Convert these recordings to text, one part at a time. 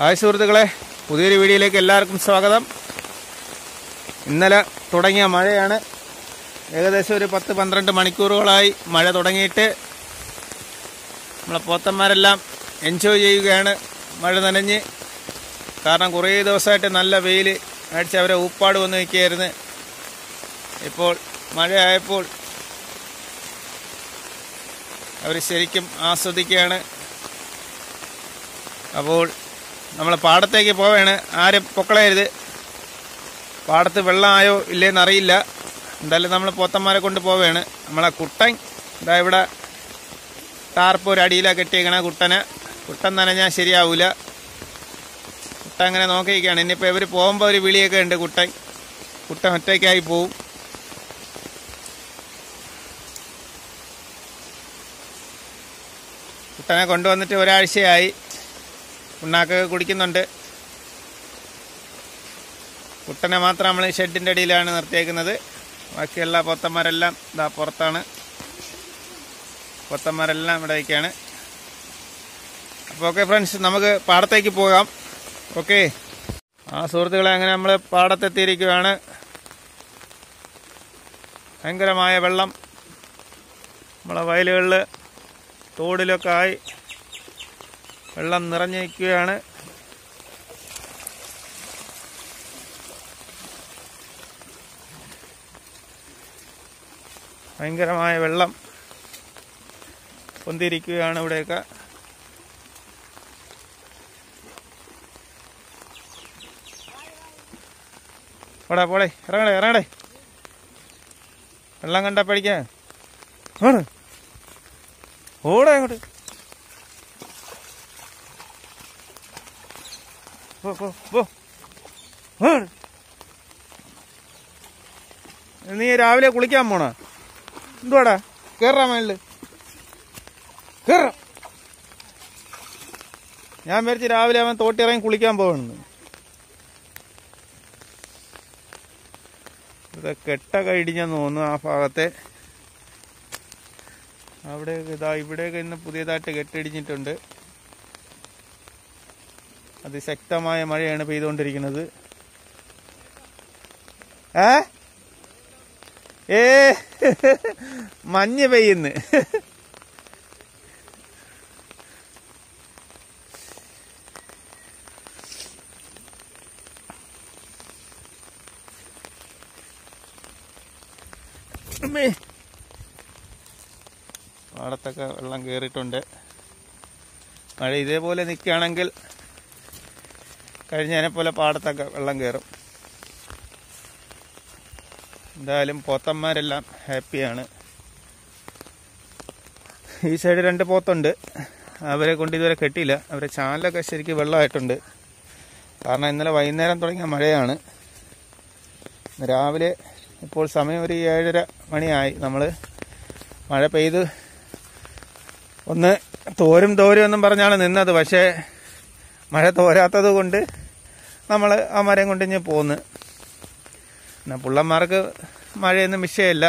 Hi സുഹൃത്തുക്കളെ പുതിയൊരു വീഡിയോയിലേക്ക് എല്ലാവർക്കും സ്വാഗതം ഇന്നലെ തുടങ്ങിയ മഴയാണ് ഏകദേശം ഒരു പത്ത് പന്ത്രണ്ട് മണിക്കൂറുകളായി മഴ തുടങ്ങിയിട്ട് നമ്മളെ പോത്തന്മാരെല്ലാം എൻജോയ് ചെയ്യുകയാണ് മഴ നനഞ്ഞ് കാരണം കുറേ ദിവസമായിട്ട് നല്ല വെയിൽ അടിച്ച് അവരെ ഊപ്പാട് വന്ന് നിൽക്കുകയായിരുന്നു ഇപ്പോൾ മഴയായപ്പോൾ അവർ ശരിക്കും ആസ്വദിക്കുകയാണ് അപ്പോൾ നമ്മൾ പാടത്തേക്ക് പോവുകയാണ് ആരും പൊക്കളയരുത് പാടത്ത് വെള്ളമായോ ഇല്ലേന്ന് അറിയില്ല എന്തായാലും നമ്മൾ പോത്തന്മാരെ കൊണ്ട് പോവുകയാണ് നമ്മളെ കുട്ടൻ ഇതാ ഇവിടെ ടാർപ്പ് ഒരു അടിയിലാണ് കെട്ടിയേക്കണ കുട്ടനെ കുട്ടൻ നനഞ്ഞാൽ ശരിയാവൂല കുട്ടൻ അങ്ങനെ നോക്കിയിരിക്കുകയാണ് ഇനിയിപ്പോൾ ഇവർ പോകുമ്പോൾ ഒരു വിളിയൊക്കെ ഉണ്ട് കുട്ടൻ കുട്ടൻ ഒറ്റയ്ക്കായി പോവും കുട്ടനെ കൊണ്ടുവന്നിട്ട് ഒരാഴ്ചയായി ഉണ്ണാക്കൊക്കെ കുടിക്കുന്നുണ്ട് കുട്ടനെ മാത്രം നമ്മൾ ഷെഡിൻ്റെ അടിയിലാണ് നിർത്തിയേക്കുന്നത് ബാക്കിയുള്ള പൊത്തന്മാരെല്ലാം ഇതാ പുറത്താണ് പൊത്തന്മാരെല്ലാം ഇവിടേക്കാണ് അപ്പോൾ ഓക്കെ ഫ്രണ്ട്സ് നമുക്ക് പാടത്തേക്ക് പോകാം ഓക്കെ ആ സുഹൃത്തുക്കളെ അങ്ങനെ നമ്മൾ പാടത്തെത്തിയിരിക്കുകയാണ് ഭയങ്കരമായ വെള്ളം നമ്മളെ വയലുകളിൽ തോടിലൊക്കെ ആയി വെള്ളം നിറഞ്ഞു നിൽക്കുകയാണ് ഭയങ്കരമായ വെള്ളം പൊന്തിരിക്കുകയാണ് ഇവിടെയൊക്കെ പോടെ പോടെ ഇറങ്ങടേ ഇറങ്ങടേ വെള്ളം കണ്ട പഠിക്കാൻ ആണ് ഓടെ അങ്ങോട്ട് പോ പോ പോ ആണ്. നീ രാവിലെ കുളിക്കാൻ പോണ എന്തുവാടാ കേറാ മേളില് കേറ ഞാൻ വിചാരിച്ച് രാവിലെ അവൻ തോട്ടിറങ്ങി കുളിക്കാൻ പോകണെന്ന് ഇത് കെട്ടൊക്കെ ഇടിഞ്ഞെന്ന് തോന്നുന്നു ആ ഭാഗത്തെ അവിടെ ഇതാ ഇവിടെയൊക്കെ ഇന്ന് പുതിയതായിട്ട് കെട്ടിടിഞ്ഞിട്ടുണ്ട് അതിശക്തമായ മഴയാണ് പെയ്തുകൊണ്ടിരിക്കുന്നത് ഏ ഏ മഞ്ഞ് പെയ്യുന്നു അമ്മേ. പാടത്തൊക്കെ വെള്ളം കയറിയിട്ടുണ്ട് മഴ ഇതേപോലെ നിൽക്കുകയാണെങ്കിൽ കഴിഞ്ഞതിനെ പോലെ പാടത്തൊക്കെ വെള്ളം കയറും എന്തായാലും പോത്തന്മാരെല്ലാം ഹാപ്പിയാണ് ഈ സൈഡ് രണ്ട് പോത്തുണ്ട് അവരെ കൊണ്ട് ഇതുവരെ കെട്ടിയില്ല അവരെ ചാനലൊക്കെ ശരിക്കും വെള്ളമായിട്ടുണ്ട് കാരണം ഇന്നലെ വൈകുന്നേരം തുടങ്ങിയ മഴയാണ് ഇന്ന് രാവിലെ ഇപ്പോൾ സമയം ഒരു ഏഴര മണിയായി നമ്മൾ മഴ പെയ്ത് ഒന്ന് തോരും തോരും എന്നും പറഞ്ഞാണ് നിന്നത് പക്ഷേ മഴ തോരാത്തത് കൊണ്ട് നമ്മൾ ആ മരം കൊണ്ട് ഇഞ്ഞ് പോന്ന് പിന്നെ പുള്ളന്മാർക്ക് മഴയൊന്നും വിഷയമില്ല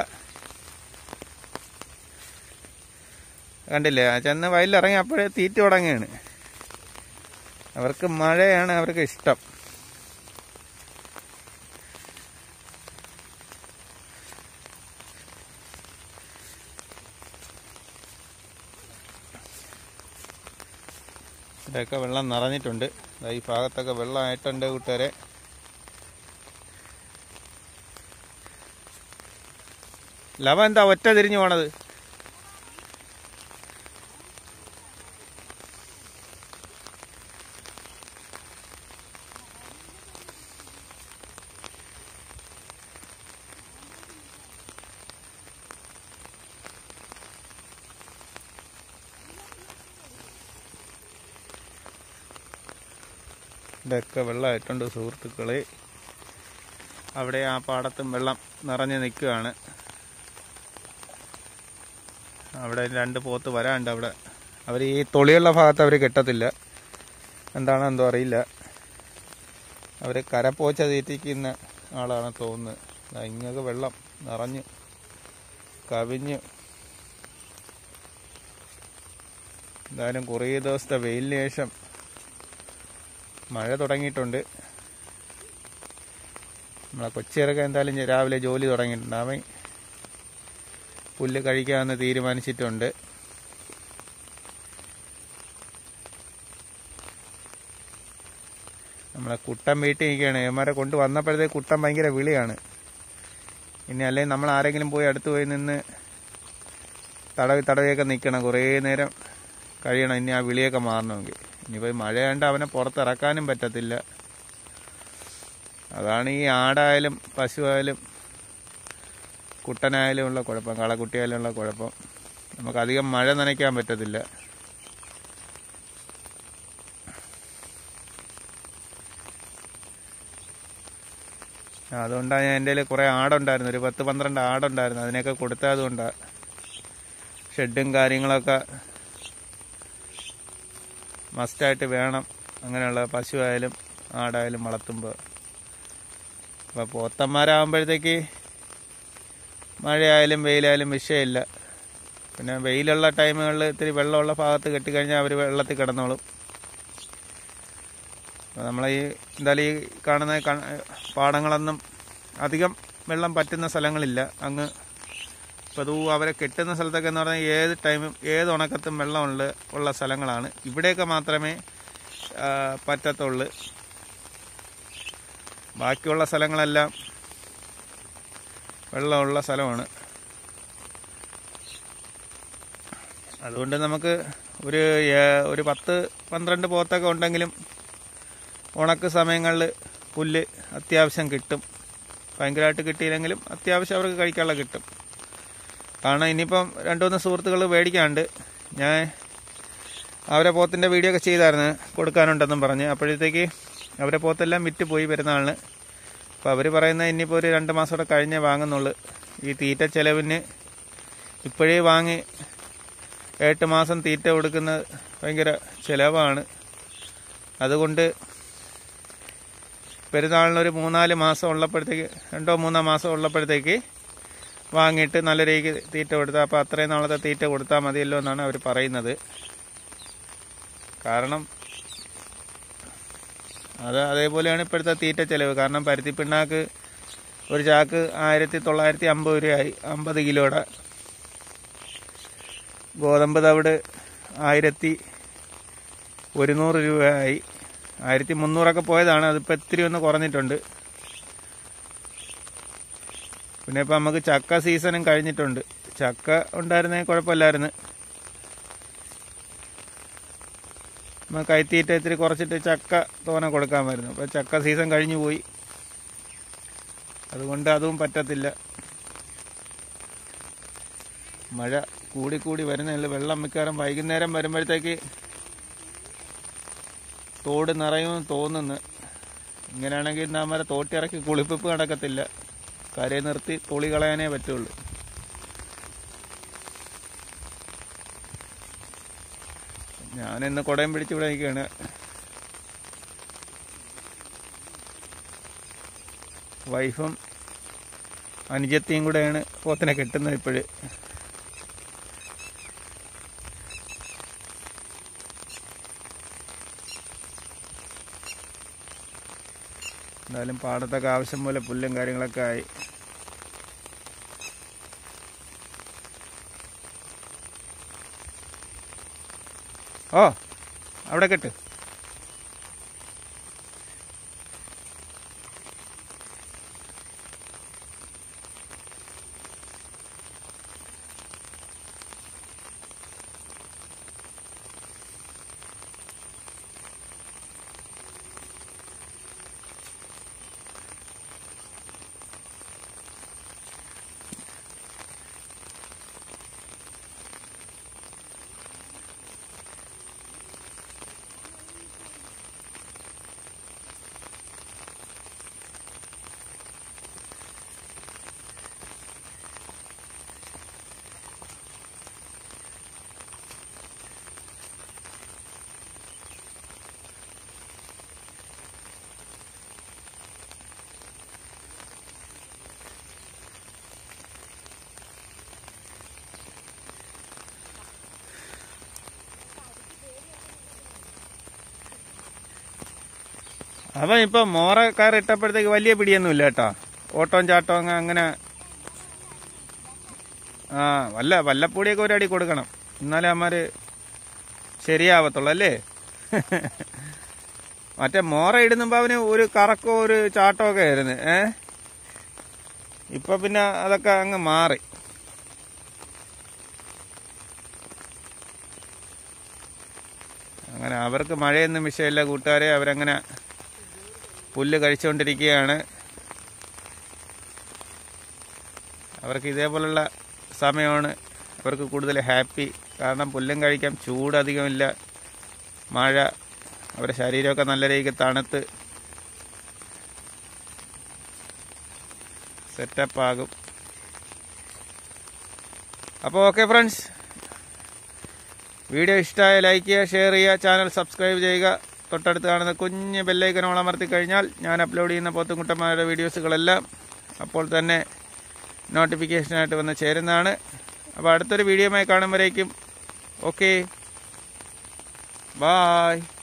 കണ്ടില്ലേ ആ ചെന്ന് വയലിലിറങ്ങി അപ്പോഴേ തീറ്റ തുടങ്ങുകയാണ് അവർക്ക് മഴയാണ് അവർക്ക് ഇഷ്ടം ഇവിടെയൊക്കെ വെള്ളം നിറഞ്ഞിട്ടുണ്ട് ദാ ഈ ഭാഗത്തൊക്കെ വെള്ളമായിട്ടുണ്ട് കൂട്ടുകാരെ ലവ എന്താ ഒറ്റ തിരിഞ്ഞു പോണത് ഇവിടെയൊക്കെ വെള്ളമായിട്ടുണ്ട് സുഹൃത്തുക്കളെ അവിടെ ആ പാടത്തും വെള്ളം നിറഞ്ഞു നിൽക്കുകയാണ് അവിടെ രണ്ട് പോത്ത് വരാണ്ട് അവിടെ അവർ ഈ തൊളിയുള്ള ഭാഗത്ത് അവർ കെട്ടത്തില്ല എന്താണോ എന്തോ അറിയില്ല അവർ കരപ്പോച്ച തീറ്റിക്കുന്ന ആളാണ് തോന്നുന്നത് ദാ ഇങ്ങൊക്കെ വെള്ളം നിറഞ്ഞ് കവിഞ്ഞ് എന്തായാലും കുറേ ദിവസത്തെ വെയിലിന് ശേഷം മഴ തുടങ്ങിയിട്ടുണ്ട് നമ്മളെ കൊച്ചിറക്കം എന്തായാലും ഞ- രാവിലെ ജോലി തുടങ്ങിയിട്ടുണ്ട് അവൻ പുല്ല് കഴിക്കാമെന്ന് തീരുമാനിച്ചിട്ടുണ്ട് നമ്മളെ കുട്ടൻ വീട്ടിൽ നിൽക്കുകയാണ് ഏമാരെ കൊണ്ട് വന്നപ്പോഴത്തേക്ക് കുട്ടൻ ഭയങ്കര വിളിയാണ് ഇനി അല്ലെങ്കിൽ നമ്മൾ ആരെങ്കിലും പോയി അടുത്ത് പോയി നിന്ന് തടവി തടവിയൊക്കെ നിൽക്കണം കുറേ നേരം കഴിയണം ഇനി ആ വിളിയൊക്കെ മാറണമെങ്കിൽ ഇനിയിപ്പോൾ മഴയാണ്ട് അവനെ പുറത്തിറക്കാനും പറ്റത്തില്ല അതാണ് ഈ ആടായാലും പശുവായാലും കുട്ടനായാലും ഉള്ള കുഴപ്പം കളക്കുട്ടിയായാലും ഉള്ള കുഴപ്പം നമുക്കധികം മഴ നനയ്ക്കാൻ പറ്റത്തില്ല അതുകൊണ്ടാണ് ഞാൻ എൻ്റെ കയ്യിൽ കുറേ ആടുണ്ടായിരുന്നു ഒരു പത്ത് പന്ത്രണ്ട് ആടുണ്ടായിരുന്നു അതിനെയൊക്കെ കൊടുത്തത് കൊണ്ടാണ് ഷെഡും കാര്യങ്ങളൊക്കെ മസ്റ്റായിട്ട് വേണം അങ്ങനെയുള്ള പശുവായാലും ആടായാലും വളർത്തുമ്പോൾ അപ്പോൾ പോത്തന്മാരാകുമ്പോഴത്തേക്ക് മഴയായാലും വെയിലായാലും വിഷയമില്ല പിന്നെ വെയിലുള്ള ടൈമുകളിൽ ഇത്തിരി വെള്ളമുള്ള ഭാഗത്ത് കെട്ടിക്കഴിഞ്ഞാൽ അവർ വെള്ളത്തിൽ കിടന്നോളും അപ്പോൾ നമ്മളെ ഈ എന്തായാലും ഈ കാണുന്ന കണ- പാടങ്ങളൊന്നും അധികം വെള്ളം പറ്റുന്ന സ്ഥലങ്ങളില്ല അങ്ങ് ഇപ്പോൾ അത് അവരെ കെട്ടുന്ന സ്ഥലത്തൊക്കെ എന്ന് പറഞ്ഞാൽ ഏത് ടൈമും ഏത് ഉണക്കത്തും വെള്ളമുള്ള ഉള്ള സ്ഥലങ്ങളാണ് ഇവിടെയൊക്കെ മാത്രമേ ആ, പറ്റത്തുള്ളൂ ബാക്കിയുള്ള സ്ഥലങ്ങളെല്ലാം വെള്ളമുള്ള സ്ഥലമാണ് അതുകൊണ്ട് നമുക്ക് ഒരു ഏ- ഒരു പത്ത് പന്ത്രണ്ട് പോത്തൊക്കെ ഉണ്ടെങ്കിലും ഉണക്ക് സമയങ്ങളിൽ പുല്ല് അത്യാവശ്യം കിട്ടും ഭയങ്കരമായിട്ട് കിട്ടിയില്ലെങ്കിലും അത്യാവശ്യം അവർക്ക് കഴിക്കാനുള്ള കിട്ടും കാരണം ഇനിയിപ്പം രണ്ടു മൂന്ന് സുഹൃത്തുക്കൾ മേടിക്കാണ്ട് ഞാൻ അവരെ പോത്തിൻ്റെ വീഡിയോ ഒക്കെ ചെയ്തായിരുന്നു കൊടുക്കാനുണ്ടെന്നും പറഞ്ഞ് അപ്പോഴത്തേക്ക് അവരെ പോത്തെല്ലാം വിറ്റ് പോയി പെരുന്നാളിന് അപ്പോൾ അവർ പറയുന്നത് ഇനിയിപ്പോൾ ഒരു രണ്ട് മാസം കൂടെ കഴിഞ്ഞേ വാങ്ങുന്നുള്ളൂ ഈ തീറ്റ ചെലവിന് ഇപ്പോഴേ വാങ്ങി എട്ട് മാസം തീറ്റ കൊടുക്കുന്നത് ഭയങ്കര ചിലവാണ് അതുകൊണ്ട് പെരുന്നാളിനൊരു മൂന്നാല് മാസം ഉള്ളപ്പോഴത്തേക്ക് രണ്ടോ മൂന്നോ മാസം ഉള്ളപ്പോഴത്തേക്ക് വാങ്ങിയിട്ട് നല്ല രീതിക്ക് തീറ്റ കൊടുത്താൽ അപ്പോൾ അത്രയും നാളത്തെ തീറ്റ കൊടുത്താൽ മതിയല്ലോ എന്നാണ് അവർ പറയുന്നത് കാരണം അത് അതേപോലെയാണ് ഇപ്പോഴത്തെ തീറ്റ ചെലവ് കാരണം പരുത്തി പിണ്ണാക്ക് ഒരു ചാക്ക് ആയിരത്തി തൊള്ളായിരത്തി അമ്പത് രൂപയായി അമ്പത് കിലോയുടെ ഗോതമ്പ് തവിട് ആയിരത്തി ഒരുന്നൂറ് രൂപയായി ആയിരത്തി മുന്നൂറൊക്കെ പോയതാണ് അതിപ്പോൾ ഇത്തിരി ഒന്ന് കുറഞ്ഞിട്ടുണ്ട് പിന്നെ ഇപ്പം നമുക്ക് ചക്ക സീസണും കഴിഞ്ഞിട്ടുണ്ട് ചക്ക ഉണ്ടായിരുന്നേ കുഴപ്പമില്ലായിരുന്നു നമുക്ക് കൈത്തീറ്റ ഇത്തിരി കുറച്ചിട്ട് ചക്ക തോനെ കൊടുക്കാമായിരുന്നു അപ്പോൾ ചക്ക സീസൺ കഴിഞ്ഞു പോയി അതുകൊണ്ട് അതും പറ്റത്തില്ല മഴ കൂടി കൂടി വരുന്നതല്ല വെള്ളം മിക്കവാറും വൈകുന്നേരം വരുമ്പോഴത്തേക്ക് തോട് നിറയുമെന്ന് തോന്നുന്നു ഇങ്ങനെയാണെങ്കിൽ നമ്മരെ തോട്ടിറക്കി കുളിപ്പിപ്പ് നടക്കത്തില്ല കരയെ നിർത്തി തുളി കളയാനേ പറ്റുള്ളൂ ഞാൻ ഇന്ന് കുടയും പിടിച്ച് ഇവിടെ നിൽക്കുകയാണ് വൈഫും അനുജത്തിയും കൂടെയാണ് പോത്തിനെ കെട്ടുന്നത് ഇപ്പോഴ് എന്തായാലും പാടത്തൊക്കെ ആവശ്യം പോലെ പുല്ലും കാര്യങ്ങളൊക്കെ ആയി ഓ അവിടെ കെട്ട് അവൻ ഇപ്പൊ മോറ കയറി ഇട്ടപ്പോഴത്തേക്ക് വലിയ പിടിയൊന്നുമില്ല കേട്ടോ ഓട്ടവും ചാട്ടവും അങ്ങ് അങ്ങനെ ആ വല്ല വല്ലപ്പൊടിയൊക്കെ ഒരടി കൊടുക്കണം എന്നാലേ അമ്മമാര് ശരിയാവത്തുള്ളൂ അല്ലേ മറ്റേ മോറ ഇടുന്നുമ്പോ അവന് ഒരു കറക്കോ ഒരു ചാട്ടമോ ഒക്കെ ആയിരുന്നു ഏ ഇപ്പൊ പിന്നെ അതൊക്കെ അങ്ങ് മാറി അങ്ങനെ അവർക്ക് മഴയൊന്നും വിഷയമില്ല കൂട്ടുകാരെ അവരങ്ങനെ പുല്ല് കഴിച്ചുകൊണ്ടിരിക്കുകയാണ് അവർക്ക് ഇതേപോലുള്ള സമയമാണ് അവർക്ക് കൂടുതൽ ഹാപ്പി കാരണം പുല്ലും കഴിക്കാം ചൂട് അധികമില്ല മഴ അവരുടെ ശരീരമൊക്കെ നല്ല രീതിക്ക് തണുത്ത് സെറ്റപ്പ് ആകും അപ്പോൾ ഓക്കെ ഫ്രണ്ട്സ് വീഡിയോ ഇഷ്ടമായ ലൈക്ക് ചെയ്യുക ഷെയർ ചെയ്യുക ചാനൽ സബ്സ്ക്രൈബ് ചെയ്യുക തൊട്ടടുത്ത് കാണുന്ന കുഞ്ഞ് ബെല്ലൈക്കനോൾ അമർത്തി കഴിഞ്ഞാൽ ഞാൻ അപ്ലോഡ് ചെയ്യുന്ന പോത്തുംകുട്ടന്മാരുടെ വീഡിയോസുകളെല്ലാം അപ്പോൾ തന്നെ നോട്ടിഫിക്കേഷനായിട്ട് വന്ന് ചേരുന്നതാണ് അപ്പോൾ അടുത്തൊരു വീഡിയോയുമായി കാണുമ്പോഴേക്കും ഓക്കെ ബായ്